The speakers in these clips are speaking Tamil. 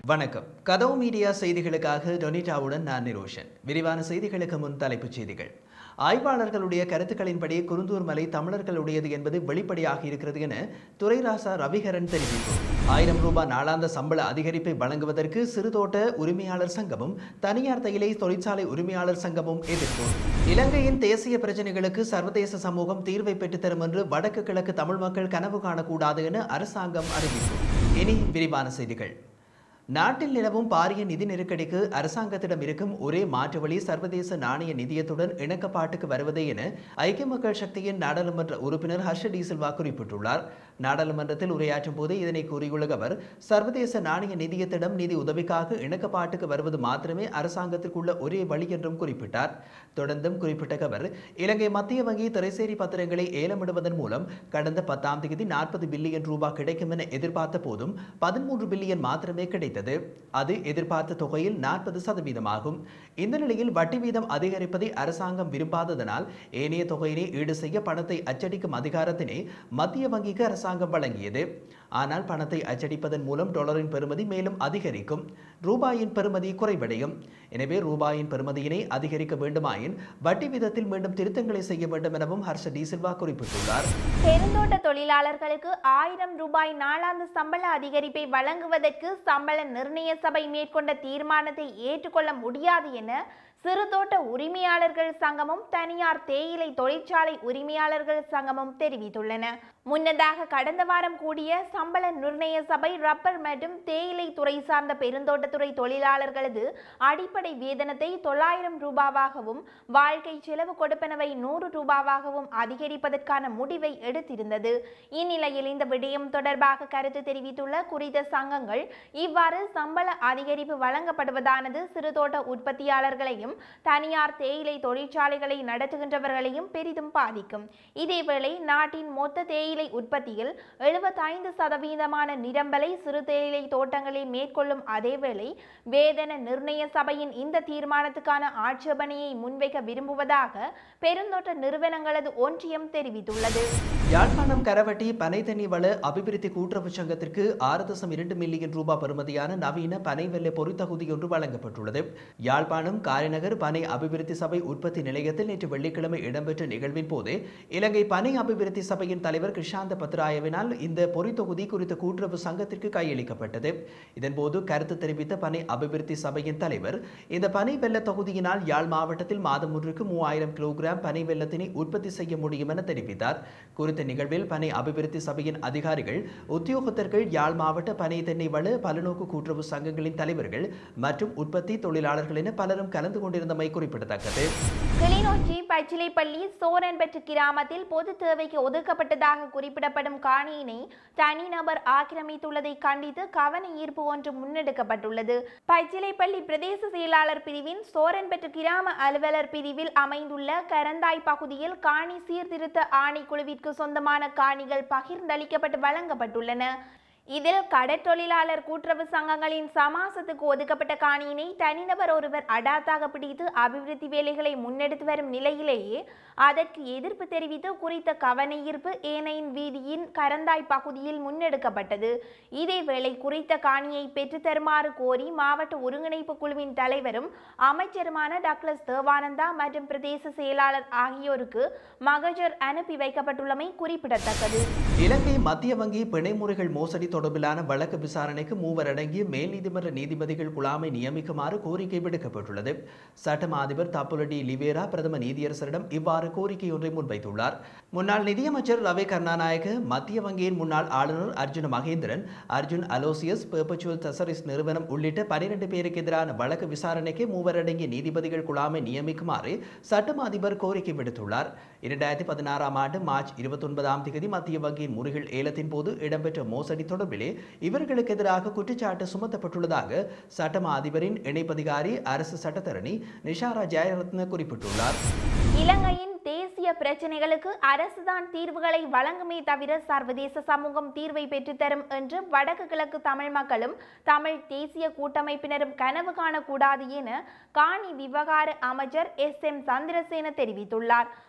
வணக்கம் கதவு மீடியா செய்திகளுக்காக டொனிட்டாவுடன் நான் நிரோஷன் விரிவான செய்திகளுக்கு முன் தலைப்புச் செய்திகள் ஆய்வாளர்களுடைய கருத்துக்களின்படி குருந்தூர் மலை தமிழர்களுடையது என்பது வெளிப்படையாக இருக்கிறது என துரைராசா ரவிகரன் தெரிவித்தார் ஆயிரம் ரூபாய் நாளாந்த சம்பள அதிகரிப்பை வழங்குவதற்கு சிறுதோட்ட உரிமையாளர் சங்கமும் தனியார் தையிலை தொழிற்சாலை உரிமையாளர் சங்கமும் எதிர்ப்பு இலங்கையின் தேசிய பிரச்சனைகளுக்கு சர்வதேச சமூகம் தீர்வை பெற்றுத்தரும் என்று வடக்கு கிழக்கு தமிழ் மக்கள் கனவு காணக்கூடாது என அரசாங்கம் அறிவிப்பு இனி விரிவான செய்திகள் நாட்டில் நிலவும் பாரிய நிதி நெருக்கடிக்கு அரசாங்கத்திடம் இருக்கும் ஒரே மாற்று வழி சர்வதேச நாணய நிதியத்துடன் இணக்கப்பாட்டுக்கு வருவதே என ஐக்கிய மக்கள் சக்தியின் நாடாளுமன்ற உறுப்பினர் ஹர்ஷ டி சில்வா குறிப்பிட்டுள்ளார் நாடாளுமன்றத்தில் உரையாற்றும் போது இதனை கூறியுள்ள அவர் சர்வதேச நாணய நிதியத்திடம் நிதி உதவிக்காக இணக்கப்பாட்டுக்கு வருவது மாத்திரமே அரசாங்கத்திற்குள்ள ஒரே வழி என்றும் குறிப்பிட்டார் தொடர்ந்தும் குறிப்பிட்ட அவர் இலங்கை மத்திய வங்கி திரைசேரி பத்திரங்களை ஏலமிடுவதன் மூலம் கடந்த பத்தாம் தேதி நாற்பது பில்லியன் ரூபாய் கிடைக்கும் என எதிர்பார்த்த போதும் பதிமூன்று பில்லியன் மாத்திரமே கிடைத்தது அது எதிர்பார்த்த தொகையில் நாற்பது சதவீதமாகும் இந்த நிலையில் வட்டி வீதம் அதிகரிப்பதை அரசாங்கம் விரும்பாததனால் ஏனைய தொகையினை ஈடு செய்ய பணத்தை அச்சடிக்கும் அதிகாரத்தினை மத்திய வங்கிக்கு அரசாங்கம் வழங்கியது ஆனால் பணத்தை அச்சடிப்பதன் மூலம் டாலரின் பெறுமதி மேலும் அதிகரிக்கும் ரூபாயின் பெறுமதி குறைவடையும் எனவே ரூபாயின் பெறுமதியினை அதிகரிக்க வேண்டுமாயின் வட்டி வீதத்தில் மீண்டும் திருத்தங்களை செய்ய வேண்டும் எனவும் ஹர்ஷ டி சில்வா குறிப்பிட்டுள்ளார் பெருந்தோட்ட தொழிலாளர்களுக்கு ஆயிரம் ரூபாய் நாளாந்து சம்பள அதிகரிப்பை வழங்குவதற்கு சம்பள நிர்ணய சபை மேற்கொண்ட தீர்மானத்தை ஏற்றுக்கொள்ள முடியாது என சிறுதோட்ட உரிமையாளர்கள் சங்கமும் தனியார் தேயிலை தொழிற்சாலை உரிமையாளர்கள் சங்கமும் தெரிவித்துள்ளன முன்னதாக கடந்த வாரம் கூடிய சம்பள நிர்ணய சபை ரப்பர் மற்றும் தேயிலை துறை சார்ந்த பெருந்தோட்டத்துறை தொழிலாளர்களது அடிப்படை வேதனத்தை தொள்ளாயிரம் ரூபாவாகவும் வாழ்க்கை செலவு கொடுப்பனவை நூறு ரூபாவாகவும் அதிகரிப்பதற்கான முடிவை எடுத்திருந்தது இந்நிலையில் இந்த விடயம் தொடர்பாக கருத்து தெரிவித்துள்ள குறித்த சங்கங்கள் இவ்வாறு சம்பள அதிகரிப்பு வழங்கப்படுவதானது சிறுதோட்ட உற்பத்தியாளர்களையும் தனியார் தேயிலை தொழிற்சாலைகளை நடத்துகின்றவர்களையும் பெரிதும் பாதிக்கும் இதேவேளை நாட்டின் மொத்த தேயிலை உற்பத்தியில் எழுபத்தைந்து சதவீதமான நிரம்பலை சிறு தேயிலை தோட்டங்களில் மேற்கொள்ளும் அதேவேளை வேதன நிர்ணய சபையின் இந்த தீர்மானத்துக்கான ஆட்சேபனையை முன்வைக்க விரும்புவதாக பெருந்தோட்ட நிறுவனங்களது ஒன்றியம் தெரிவித்துள்ளது யாழ்ப்பாணம் கரவட்டி பனைத்தனி வள அபிவிருத்தி கூட்டுறவு சங்கத்திற்கு ஆறு தசம் இரண்டு மில்லியன் ரூபாய் பெறுமதியான நவீன பனை வெள்ளை பொறித்தகுதி ஒன்று வழங்கப்பட்டுள்ளது யாழ்ப்பாணம் காரைநகர் பனை அபிவிருத்தி சபை உற்பத்தி நிலையத்தில் நேற்று வெள்ளிக்கிழமை இடம்பெற்ற நிகழ்வின் போது இலங்கை பனை அபிவிருத்தி சபையின் தலைவர் கிருஷாந்த பத்ராயவினால் இந்த பொறித்தொகுதி குறித்த கூட்டுறவு சங்கத்திற்கு கையளிக்கப்பட்டது இதன்போது கருத்து தெரிவித்த பனை அபிவிருத்தி சபையின் தலைவர் இந்த பனை வெள்ள தொகுதியினால் யாழ் மாவட்டத்தில் மாதம் ஒன்றுக்கு மூவாயிரம் கிலோகிராம் பனை வெள்ளத்தினை உற்பத்தி செய்ய முடியும் என தெரிவித்தார் குறித்த நிகழ்வில் பனை அபிவிருத்தி சபையின் அதிகாரிகள் உத்தியோகத்தர்கள் யாழ் மாவட்ட பனை தென்னை வள பலநோக்கு கூட்டுறவு சங்கங்களின் தலைவர்கள் மற்றும் உற்பத்தி தொழிலாளர்கள் என பலரும் கலந்து கொண்டிருந்தமை குறிப்பிடத்தக்கது கிளிநொச்சி பச்சிலைப்பள்ளி சோரன்பெற்று கிராமத்தில் பொது தேவைக்கு ஒதுக்கப்பட்டதாக குறிப்பிடப்படும் காணியினை தனிநபர் ஆக்கிரமித்துள்ளதை கண்டித்து கவன ஈர்ப்பு ஒன்று முன்னெடுக்கப்பட்டுள்ளது பச்சிலைப்பள்ளி பிரதேச செயலாளர் பிரிவின் சோரன்பெற்று கிராம அலுவலர் பிரிவில் அமைந்துள்ள கரந்தாய் பகுதியில் காணி சீர்திருத்த ஆணைக்குழுவிற்கு சொந்தமான காணிகள் பகிர்ந்தளிக்கப்பட்டு வழங்கப்பட்டுள்ளன இதில் கடற்தொழிலாளர் கூட்டுறவு சங்கங்களின் சமாசத்துக்கு ஒதுக்கப்பட்ட காணியினை தனிநபர் ஒருவர் அடாத்தாக பிடித்து அபிவிருத்தி வேலைகளை முன்னெடுத்து வரும் நிலையிலேயே அதற்கு எதிர்ப்பு தெரிவித்து குறித்த கவன ஈர்ப்பு ஏனையின் வீதியின் கரந்தாய் பகுதியில் முன்னெடுக்கப்பட்டது இதேவேளை குறித்த காணியை பெற்றுத் தருமாறு கோரி மாவட்ட ஒருங்கிணைப்பு குழுவின் தலைவரும் அமைச்சருமான டக்ளஸ் தேவானந்தா மற்றும் பிரதேச செயலாளர் ஆகியோருக்கு மகஜர் அனுப்பி வைக்கப்பட்டுள்ளமை குறிப்பிடத்தக்கது இலங்கை மத்திய வங்கி பிணை முறைகள் மோசடி தொடர்பிலான வழக்கு விசாரணைக்கு மூவர் அடங்கிய மேல் நீதிமன்ற நீதிபதிகள் குழாமை நியமிக்குமாறு கோரிக்கை விடுக்கப்பட்டுள்ளது சட்டம் அதிபர் தப்புலடி லிவேரா பிரதம நீதியரசரிடம் இவ்வாறு கோரிக்கை ஒன்றை முன்வைத்துள்ளார் முன்னாள் நிதியமைச்சர் ரவி கருணாநாயக்க மத்திய வங்கியின் முன்னாள் ஆளுநர் அர்ஜுன மகேந்திரன் அர்ஜுன் அலோசியஸ் பெர்பச்சுவல் தசரிஸ் நிறுவனம் உள்ளிட்ட பனிரெண்டு பேருக்கு எதிரான வழக்கு விசாரணைக்கு மூவர் அடங்கிய நீதிபதிகள் குழாமை நியமிக்குமாறு சட்டம் அதிபர் கோரிக்கை விடுத்துள்ளார் இரண்டாயிரத்தி பதினாறாம் ஆண்டு மார்ச் இருபத்தி ஒன்பதாம் தேதி மத்திய வங்கியின் முறைகள் ஏலத்தின் போது இடம்பெற்ற மோசடி தொடர்பிலே இவர்களுக்கு எதிராக குற்றச்சாட்டு சுமத்தப்பட்டுள்ளதாக சட்டமா அதிபரின் இணைப்பதிகாரி அரசு சட்டத்தரணி நிஷாரா ஜெயரத்ன குறிப்பிட்டுள்ளார் இலங்கையின் தேசிய பிரச்சனைகளுக்கு அரசுதான் தீர்வுகளை வழங்குமே தவிர சர்வதேச சமூகம் தீர்வை பெற்றுத்தரும் என்று வடக்கு கிழக்கு தமிழ் மக்களும் தமிழ் தேசிய கூட்டமைப்பினரும் கனவு காணக்கூடாது என காணி விவகார அமைச்சர் எஸ் எம் சந்திரசேன தெரிவித்துள்ளார்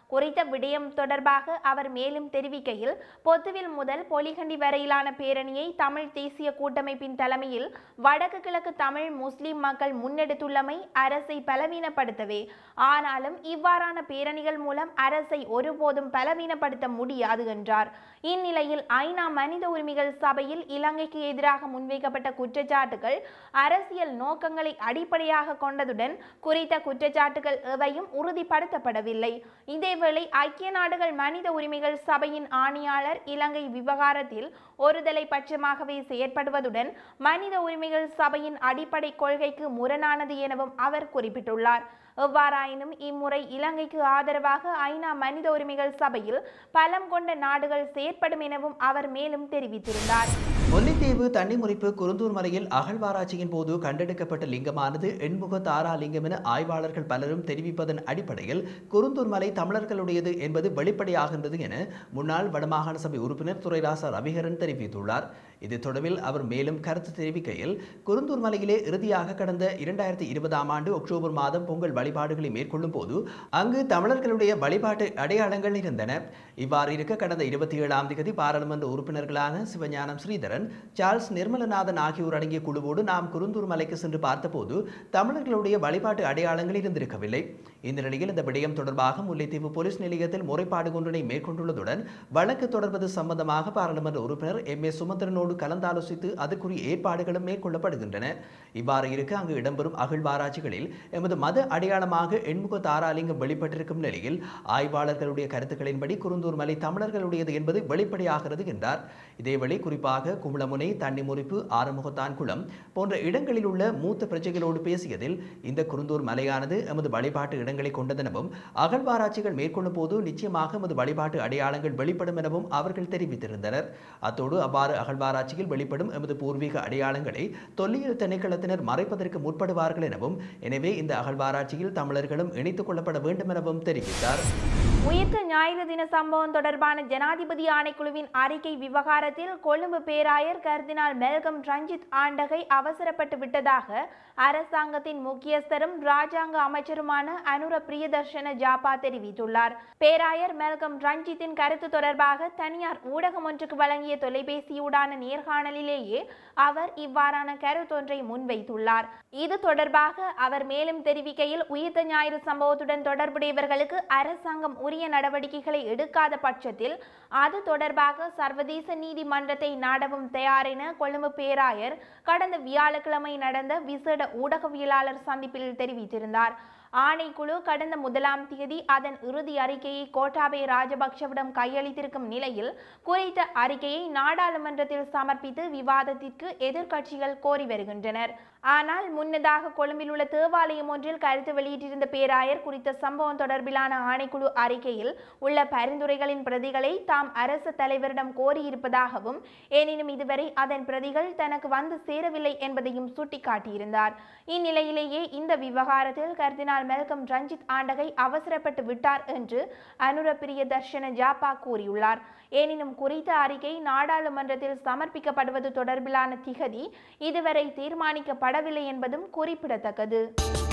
குறித்த விடயம் தொடர்பாக அவர் மேலும் தெரிவிக்கையில் பொத்துவில் முதல் பொலிகண்டி வரையிலான பேரணியை தமிழ் தேசிய கூட்டமைப்பின் தலைமையில் வடக்கு கிழக்கு தமிழ் முஸ்லிம் மக்கள் முன்னெடுத்துள்ளமை அரசை பலவீனப்படுத்தவே ஆனாலும் இவ்வாறான பேரணிகள் மூலம் அரசை ஒருபோதும் பலவீனப்படுத்த முடியாது என்றார் இந்நிலையில் ஐநா மனித உரிமைகள் சபையில் இலங்கைக்கு எதிராக முன்வைக்கப்பட்ட குற்றச்சாட்டுகள் அரசியல் நோக்கங்களை அடிப்படையாக கொண்டதுடன் குறித்த குற்றச்சாட்டுகள் எவையும் உறுதிப்படுத்தப்படவில்லை இதேவேளை ஐக்கிய நாடுகள் மனித உரிமைகள் சபையின் ஆணையாளர் இலங்கை விவகாரத்தில் ஒருதலை பட்சமாகவே செயற்படுவதுடன் மனித உரிமைகள் சபையின் அடிப்படை கொள்கைக்கு முரணானது எனவும் அவர் குறிப்பிட்டுள்ளார் எவ்வாறாயினும் இம்முறை இலங்கைக்கு ஆதரவாக ஐநா மனித உரிமைகள் சபையில் பலம் கொண்ட நாடுகள் செயற்படும் எனவும் அவர் மேலும் தெரிவித்திருந்தார் முல்லைத்தீவு தண்ணிமுறிப்பு குருந்தூர் மலையில் அகழ்வாராய்ச்சியின் போது கண்டெடுக்கப்பட்ட லிங்கமானது எண்முக தாரா லிங்கம் என ஆய்வாளர்கள் பலரும் தெரிவிப்பதன் அடிப்படையில் குருந்தூர் மலை தமிழர்களுடையது என்பது வெளிப்படையாகின்றது என முன்னாள் வடமாகாண சபை உறுப்பினர் துரைராசா ரவிகரன் தெரிவித்துள்ளார் இது தொடர்பில் அவர் மேலும் கருத்து தெரிவிக்கையில் குருந்தூர் மலையிலே இறுதியாக கடந்த இரண்டாயிரத்தி இருபதாம் ஆண்டு அக்டோபர் மாதம் பொங்கல் வழிபாடுகளை மேற்கொள்ளும் போது அங்கு தமிழர்களுடைய வழிபாட்டு அடையாளங்கள் இருந்தன இவ்வாறு இருக்க கடந்த இருபத்தி ஏழாம் தேதி பாராளுமன்ற உறுப்பினர்களான சிவஞானம் ஸ்ரீதரன் சார்ல்ஸ் நிர்மலநாதன் ஆகியோர் அடங்கிய குழுவோடு நாம் குருந்தூர் மலைக்கு சென்று பார்த்தபோது தமிழர்களுடைய வழிபாட்டு அடையாளங்கள் இருந்திருக்கவில்லை இந்த நிலையில் இந்த விடயம் தொடர்பாக முல்லைத்தீவு போலீஸ் நிலையத்தில் முறைப்பாடு ஒன்றினை மேற்கொண்டுள்ளதுடன் வழக்கு தொடர்பது சம்பந்தமாக பாராளுமன்ற உறுப்பினர் எம் ஏ சுமந்திரனோடு கலந்தாலோசித்து அதற்குரிய ஏற்பாடுகளும் மேற்கொள்ளப்படுகின்றன இவ்வாறு இருக்க அங்கு இடம்பெறும் அகழ்வாராய்ச்சிகளில் எமது மத அடையாளமாக எண்முக தாராலிங்கம் வெளிப்பட்டிருக்கும் நிலையில் ஆய்வாளர்களுடைய கருத்துக்களின்படி குருந்தூர் மலை தமிழர்களுடையது என்பது வெளிப்படையாகிறது என்றார் இதேவேளை குறிப்பாக கும்பலமுனை தண்ணிமுறிப்பு ஆறுமுகத்தான் குளம் போன்ற இடங்களில் உள்ள மூத்த பிரஜைகளோடு பேசியதில் இந்த குருந்தூர் மலையானது எமது வழிபாட்டு இடங்களை கொண்டதெனவும் அகழ்வாராய்ச்சிகள் மேற்கொள்ளும் போது நிச்சயமாக எமது வழிபாட்டு அடையாளங்கள் வெளிப்படும் எனவும் அவர்கள் தெரிவித்திருந்தனர் அத்தோடு அவ்வாறு அகழ்வாராய்ச்சியில் வெளிப்படும் எமது பூர்வீக அடையாளங்களை தொல்லியல் திணைக்களத்தினர் மறைப்பதற்கு முற்படுவார்கள் எனவும் எனவே இந்த அகழ்வாராய்ச்சியில் தமிழர்களும் இணைத்துக் கொள்ளப்பட வேண்டும் எனவும் தெரிவித்தார் உயிர்த்த ஞாயிறு தின சம்பவம் தொடர்பான ஜனாதிபதி ஆணைக்குழுவின் அறிக்கை விவகாரத்தில் கொழும்பு பேராயர் கர்தினால் மெல்கம் ரஞ்சித் ஆண்டகை அவசரப்பட்டு விட்டதாக அரசாங்கத்தின் முக்கியஸ்தரும் ராஜாங்க அமைச்சருமான அனுர பிரியதர்ஷன ஜாபா தெரிவித்துள்ளார் பேராயர் மெல்கம் ரஞ்சித்தின் கருத்து தொடர்பாக தனியார் ஊடகம் ஒன்றுக்கு வழங்கிய தொலைபேசியூடான நேர்காணலிலேயே அவர் இவ்வாறான கருத்தொன்றை முன்வைத்துள்ளார் இது தொடர்பாக அவர் மேலும் தெரிவிக்கையில் உயிர்த்த ஞாயிறு சம்பவத்துடன் தொடர்புடையவர்களுக்கு அரசாங்கம் உரிய நடவடிக்கைகளை எடுக்காத பட்சத்தில் அது தொடர்பாக சர்வதேச நீதிமன்றத்தை நாடவும் தயார் என கொழும்பு பேராயர் கடந்த வியாழக்கிழமை நடந்த விசேட ஊடகவியலாளர் சந்திப்பில் தெரிவித்திருந்தார் ஆணைக்குழு கடந்த முதலாம் தேதி அதன் இறுதி அறிக்கையை கோட்டாபய ராஜபக்ஷவிடம் கையளித்திருக்கும் நிலையில் குறித்த அறிக்கையை நாடாளுமன்றத்தில் சமர்ப்பித்து விவாதத்திற்கு எதிர்க்கட்சிகள் கோரி வருகின்றனர் ஆனால் முன்னதாக கொழும்பில் உள்ள தேவாலயம் ஒன்றில் கருத்து வெளியிட்டிருந்த பேராயர் குறித்த சம்பவம் தொடர்பிலான ஆணைக்குழு அறிக்கையில் உள்ள பரிந்துரைகளின் பிரதிகளை தாம் அரசு தலைவரிடம் கோரியிருப்பதாகவும் எனினும் இதுவரை அதன் பிரதிகள் தனக்கு வந்து சேரவில்லை என்பதையும் சுட்டிக்காட்டியிருந்தார் இந்நிலையிலேயே இந்த விவகாரத்தில் கர்தினால் மெல்கம் ரஞ்சித் ஆண்டகை அவசரப்பட்டு விட்டார் என்று அனுர பிரியதர்ஷன ஜாப்பா கூறியுள்ளார் எனினும் குறித்த அறிக்கை நாடாளுமன்றத்தில் சமர்ப்பிக்கப்படுவது தொடர்பிலான திகதி இதுவரை தீர்மானிக்கப்படவில்லை என்பதும் குறிப்பிடத்தக்கது